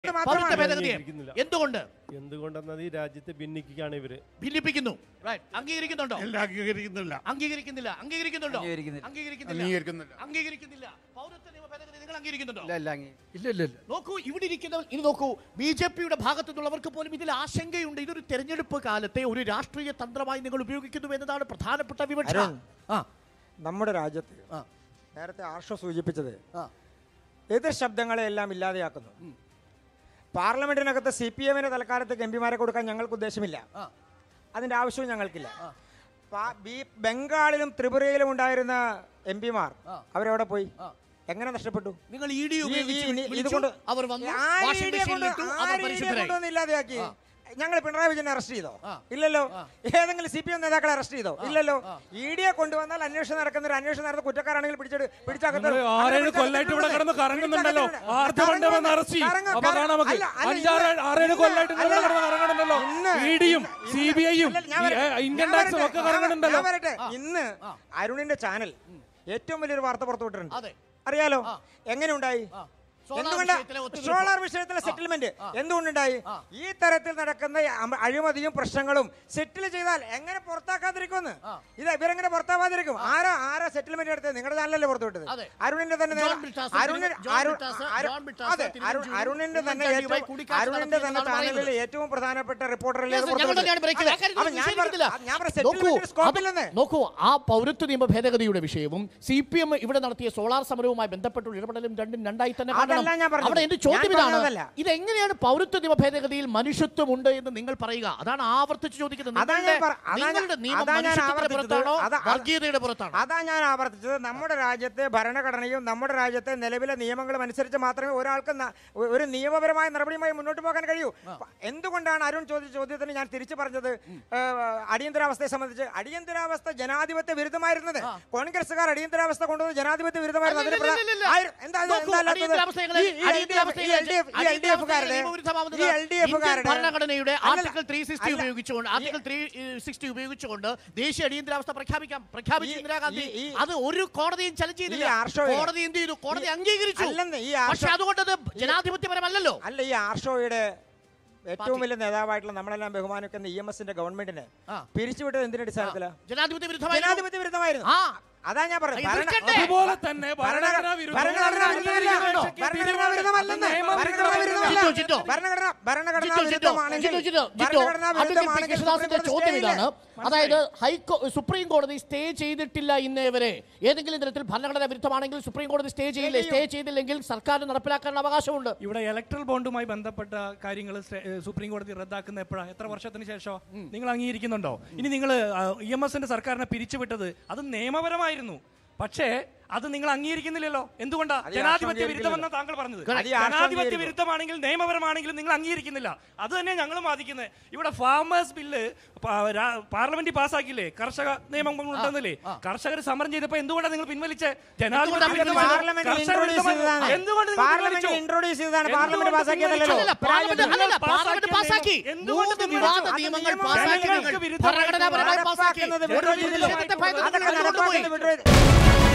പൗരത്വ മാത്രമാണ് ഭേദഗതിയെ അംഗീകരിക്കുന്നില്ല. എന്തുകൊണ്ട് എന്തുകൊണ്ടെന്നത് ഈ രാജ്യത്തെ ഭിന്നിക്കുകയാണ് ഇവര് ഭിന്നിപ്പിക്കുന്നു റൈറ്റ് അംഗീകരിക്കുന്നുണ്ടോ എല്ലാം അംഗീകരിക്കുന്നില്ല അംഗീകരിക്കുന്നില്ല അംഗീകരിക്കുന്നുണ്ടോ അംഗീകരിക്കുന്നില്ല. അംഗീകരിക്കുന്നില്ല അംഗീകരിക്കുന്നില്ല അംഗീകരിക്കുന്നില്ല പൗരത്വ നിയമ ഭേദഗതി നിങ്ങൾ അംഗീകരിക്കുന്നുണ്ടോ ഇല്ല ഇല്ല അങ്ങ് ഇല്ല ഇല്ല ഇല്ല നോക്കൂ ഇവിടെ ഇരിക്കുന്നവർ ഇനി നോക്കൂ ബി ജെ പിയുടെ ഭാഗത്തു നിന്നുള്ളവർക്ക് പോലും ഇതിൽ ആശങ്കയുണ്ട് ഇതൊരു തെരഞ്ഞെടുപ്പ് കാലത്തെ ഒരു രാഷ്ട്രീയ തന്ത്രമായി നിങ്ങൾ ഉപയോഗിക്കുന്നു എന്നതാണ് പ്രധാനപ്പെട്ട വിവക്ഷ അരുൺ. ആ നമ്മുടെ രാജ്യത്ത് ആ. നേരത്തെ ആർഷ സൂചിപ്പിച്ചത് ആ. എതിർ ശബ്ദങ്ങളെ എല്ലാം ഇല്ലാതെയാക്കുന്നു പാർലമെന്റിനകത്ത് സി പി എമ്മിന്റെ തൽക്കാലത്തേക്ക് എം പിമാരെ കൊടുക്കാൻ ഞങ്ങൾക്ക് ഉദ്ദേശമില്ല ആ. അതിന്റെ ആവശ്യവും ഞങ്ങൾക്കില്ല പാ- ബി- ബംഗാളിലും ത്രിപുരയിലും ഉണ്ടായിരുന്ന എം പിമാർ ആ. അവരെവിടെ പോയി ആ. എങ്ങനെ നഷ്ടപ്പെട്ടു നിങ്ങൾ ഇ ഡി ഈ- ഈ- ഉപയോഗിച്ച് ഇനി വിളിച്ചു, ഇതുകൊണ്ട് അവർ വന്നു ആ വാഷിംഗ് രീതിയെ മെഷീനിൽ കൊണ്ട് ഇട്ടു ആ അവർ രീതിയെ പരിശുദ്ധരായി കൊണ്ടൊന്നും ഇല്ലാതെയാക്കി ആ. ഞങ്ങൾ പിണറായി വിജയനെ അറസ്റ്റ് ചെയ്തോ ആ. ഇല്ലല്ലോ ആ. ഏതെങ്കിലും സി പി എം നേതാക്കളെ അറസ്റ്റ് ചെയ്തോ ഇല്ലല്ലോ ആ. ഇ ഡിയെ കൊണ്ടുവന്നാൽ അന്വേഷണം നടക്കുന്ന ഒരു അന്വേഷണം നടന്ന കുറ്റക്കാരാണെങ്കിൽ പിടിച്ചെടു പിടിച്ചകത്ത് നിങ്ങള് ആറേഴ് കൊല്ലായിട്ട് ഇവിടെ കിടന്ന് കറങ്ങുന്നുണ്ടല്ലോ ആർത്തി കൊണ്ടുവന്ന് അറസ്റ്റ് ചെയ്യും അപ്പൊ കാണാം നമുക്ക് അഞ്ചാറ് ആറേഴ് കൊല്ലായിട്ട് ഇവിടെ കിടന്ന് കറങ്ങുന്നുണ്ടല്ലോ ഇ ഡിയും സി ബി ഐയും ഇന്ത്യൻ ടാക്സും ഒക്കെ കറങ്ങുന്നുണ്ടല്ലോ ഇന്ന് അരുണിന്റെ ചാനൽ ഏറ്റവും വലിയൊരു വാർത്ത പുറത്തുവിട്ടിട്ടുണ്ട് അതെ അറിയാലോ ആ. എങ്ങനെ ഉണ്ടായി ആ. സോളാർ എന്തുകൊണ്ട് വിഷയത്തിലെ ഒത്തുതീർപ്പ്. സോളാർ വിഷയത്തിലെ സെറ്റിൽമെന്റ് എന്തുകൊണ്ടുണ്ടായി ആ. ഈ തരത്തിൽ നടക്കുന്ന അമ- അഴിമതിയും പ്രശ്നങ്ങളും സെറ്റിൽ ചെയ്താൽ എങ്ങനെ പുറത്താക്കാതിരിക്കുമെന്ന് ആ. ഇത് ഇവരെങ്ങനെ പുറത്താവാതിരിക്കും ആരാ ആരാ സെറ്റിൽമെന്റ് എടുത്തത് നിങ്ങളുടെ ചാനലല്ലേ പുറത്തുവിട്ടത് അതെ. അരുണിന്റെ തന്നെ ജോൺ നേതാ- ബിട്ടാസ്, അരുണിന്- ജോൺ അരുൺ- ബിട്ടാസ്, അരു- ജോൺ ബിട്ടാസ് അതെ, തിരുവഞ്ചൂരും അരുൺ- അരുണിന്റെ തന്നെ ഉമ്മൻചാണ്ടിയുമായി ഏറ്റവും കൂടിക്കാഴ്ച അരുണിന്റെ തന്നെ നടത്തിയെന്നാണ് ചാനലിൽ പറയുന്നത്. ഏറ്റവും പ്രധാനപ്പെട്ട റിപ്പോർട്ടറല്ലേ Yes, ഇത് ഞങ്ങൾ പുറത്തുവിട്ടത്? തന്നെയാണ് ബ്രേക്ക് ചെയ്തത്. അതെ, അക്കാര്യത്തിൽ അപ്പൊ ഞാൻ നിഷേധിക്കുന്നില്ല. പറ- ഞാൻ പറ- നോക്കൂ, സെറ്റിൽമെന്റിന് അത് സ്കോപ്പില്ലെന്ന് നോക്കൂ ആ പൗരത്വ നിയമ ഭേദഗതിയുടെ വിഷയവും സി പി എം ഇവിടെ നടത്തിയ സോളാർ സമരവുമായി ബന്ധപ്പെട്ടുള്ള ഇടപെടലും രണ്ടും രണ്ടായി തന്നെ അതല്ല കാണണം. ഞാൻ പറഞ്ഞത്. അവിടെ എന്റെ ചോദ്യം ഞാൻ ഇതാണ് പറഞ്ഞതല്ല. ഇതെങ്ങനെയാണ് പൗരത്വ നിയമ ഭേദഗതിയിൽ മനുഷ്യത്വമുണ്ട് എന്ന് നിങ്ങൾ പറയുക അതാണ് ആവർത്തിച്ച് ചോദിക്കുന്നത് അതാ ഞാൻ നിങ്ങളുടെ- പറ- അതാ ഞാൻ- നിങ്ങളുടെ നിയമം അതാ ഞാൻ മനുഷ്യത്വത്തിന്റെ ആവർത്തിച്ചത്. പുറത്താണോ അതാ- വർഗീയതയുടെ പുറത്താണോ അതാ ഞാൻ ആവർത്തിച്ചത് നമ്മുടെ രാജ്യത്തെ ഭരണഘടനയും നമ്മുടെ രാജ്യത്തെ നിലവിലെ നിയമങ്ങളും അനുസരിച്ച് മാത്രമേ ഒരാൾക്ക് ന- ഒ- ഒരു നിയമപരമായ നടപടിയുമായി മുന്നോട്ട് പോകാൻ കഴിയൂ പ- എന്തുകൊണ്ടാണ് അരുൺ ചോദിച്ച ചോദ്യത്തിന് ഞാൻ തിരിച്ചു പറഞ്ഞത് ഏഹ്, അടിയന്തരാവസ്ഥയെ സംബന്ധിച്ച് അടിയന്തരാവസ്ഥ ജനാധിപത്യ വിരുദ്ധമായിരുന്നത് കോൺഗ്രസ്സുകാർ അടിയന്തരാവസ്ഥ കൊണ്ടുവന്നത് ജനാധിപത്യ വിരുദ്ധമായിരുന്നു അതിന് പ്രധാ- അല്ലല്ലല്ലല്ല. ആയിരം- എന്താ അത് നോക്കൂ, എന്താ അല്ലാത്തത്? അടിയന്തരാവസ്ഥകളെ- ഈ- ഈ അടിയന്തരാവസ്ഥകളെ- LDF ഈ LDF-കാരുടെ- നിയമവിരുദ്ധമാവുന്നത് ഈ LDF-കാരുടെ- ഇന്ത്യൻ ഭരണഘടനയുടെ അല്ലല്ല, ആർട്ടിക്കിൾ ത്രീ സിക്സ്റ്റി അല്ല, ഉപയോഗിച്ചുകൊണ്ട് ഈ- ആർട്ടിക്കിൾ ത്രീ സിക്സ്റ്റി ഉപയോഗിച്ചുകൊണ്ട് ദേശീയ അടിയന്തരാവസ്ഥ പ്രഖ്യാപിക്കാം പ്രഖ്യാപിച്ചു ഈ- ഇന്ദിരാഗാന്ധി ഈ- ഈ- അത് ഒരു കോടതിയും ചലഞ്ച് ചെയ്തില്ല ഈ ആർഷോയെ- കോടതി എന്ത് ചെയ്തു കോടതി ഈ- അംഗീകരിച്ചു അല്ലെന്ന്, ഈ ആർഷോ- പക്ഷെ അതുകൊണ്ട് അത് ജനാധിപത്യപരമല്ലല്ലോ അല്ല ഈ ആർഷോയുടെ ഏറ്റവും പാർട്ടി. വലിയ നേതാവായിട്ടുള്ള നമ്മളെല്ലാം ബഹുമാനിക്കുന്ന ഇ എം എസിന്റെ ഗവൺമെന്റിനെ ആ. പിരിച്ചുവിട്ടത് എന്തിന്റെ അടിസ്ഥാനത്തിലാ ജനാധിപത്യ വിരുദ്ധമായി ജനാധിപത്യ വിരുദ്ധമായിരുന്നു ആ അതാ ഞാൻ പറഞ്ഞത് ഇത് ഭരണ- എതിർക്കണ്ടേ? അതുപോലെ തന്നെ ഭരണഘടന ഭരണഘടനാ വിരുദ്ധ- ഭരണഘടനാ വിരുദ്ധമല്ല. ഭരണഘടനാ വിരുദ്ധമല്ലെന്ന്. ഭരണഘടനാ വിരുദ്ധമല്ല. ജിറ്റോ, ജിറ്റോ. ഭരണഘടന ഭരണഘടനാ ജിറ്റോ, ജിറ്റോ, വിരുദ്ധമാണെങ്കിൽ ജിറ്റോ, ജിറ്റോ, ജിറ്റോ, ഭരണഘടനാ അഡ്വക്കേറ്റ് പി. വിരുദ്ധമാണെങ്കിൽ കൃഷ്ണദാസിന്റെ സുപ്രീം ചോദ്യം കോടതി ഇതാണ് സ്റ്റേ അതായത് ഹൈക്കോ സുപ്രീം കോടതി സ്റ്റേ ചെയ്തിട്ടില്ല ഇന്നേ വരെ ഏതെങ്കിലും തരത്തിൽ ഭരണഘടന വിരുദ്ധമാണെങ്കിൽ സുപ്രീം കോടതി സ്റ്റേ ചെയ്യില്ലേ സ്റ്റേ ചെയ്തില്ലെങ്കിൽ സർക്കാരിന് നടപ്പിലാക്കാൻ അവകാശമുണ്ട് ഇവിടെ ഇലക്ട്രൽ ബോണ്ടുമായി ബന്ധപ്പെട്ട കാര്യങ്ങൾ സുപ്രീം കോടതി റദ്ദാക്കുന്ന എപ്പോഴാ എത്ര വർഷത്തിന് ശേഷം നിങ്ങൾ അംഗീകരിക്കുന്നുണ്ടോ ഇനി നിങ്ങൾ ഇ എം എസിന്റെ സർക്കാരിനെ പിരിച്ചുവിട്ടത് അത് നിയമപരമായിരുന്നു പക്ഷേ അത് നിങ്ങൾ അംഗീകരിക്കുന്നില്ലല്ലോ എന്തുകൊണ്ടാ അത് ഈ ജനാധിപത്യ ആർഷോ വിരുദ്ധമെന്ന താങ്കൾ പറഞ്ഞത് അത് ഈ ആർഷോ ജനാധിപത്യ അംഗീകരിക്കും. വിരുദ്ധമാണെങ്കിൽ നിയമപരമാണെങ്കിലും നിങ്ങൾ അംഗീകരിക്കുന്നില്ല അത് തന്നെ ഞങ്ങൾ വാദിക്കുന്നത് ഇവിടെ ഫാമേഴ്സ് ബില്ല് പാർലമെന്റിൽ പാസ്സാക്കിയില്ലേ കർഷക നിയമം കൊണ്ടുവന്നില്ലേ കർഷകർ സമരം ചെയ്തപ്പോ എന്തുകൊണ്ടാണ് നിങ്ങൾ പിൻവലിച്ചേ ജനാധിപത്യ എന്തുകൊണ്ടാ വിരുദ്ധമായത്? പാർലമെന്റിൽ കർഷക ഇൻട്രോഡ്യൂസ് വിരുദ്ധമായത്? ചെയ്തതാണ് എന്തുകൊണ്ട് നിങ്ങൾ പാർലമെന്റിൽ പിൻവലിച്ചു? ഇൻട്രോഡ്യൂസ് ചെയ്തതാണ് എന്തുകൊണ്ട് പാർലമെന്റ് പാസ്സാക്കിയതല്ലോ അല്ലല്ല, പാർലമെന്റ് അല്ലല്ല, പാർലമെന്റ് പാസ്സാക്കി എന്തുകൊണ്ട് മൂന്ന് നിങ്ങൾ വിവാദ അത് നിയമങ്ങൾ നിയമം പാസ്സാക്കി ജനങ്ങൾക്ക് നിങ്ങൾ വിരുദ്ധമായിട്ട് ഭരണഘടനാപരമായി പാസ്സാക്കി നടപ്പാക്കുന്നത് ഒരു വിരോധി പ്രതിഷേധത്തെ ഭയന്ന് അതൊക്കെ നിങ്ങൾ കൊണ്ടുപോയി. നടപ്പാക്കുന്നത് വിരോധി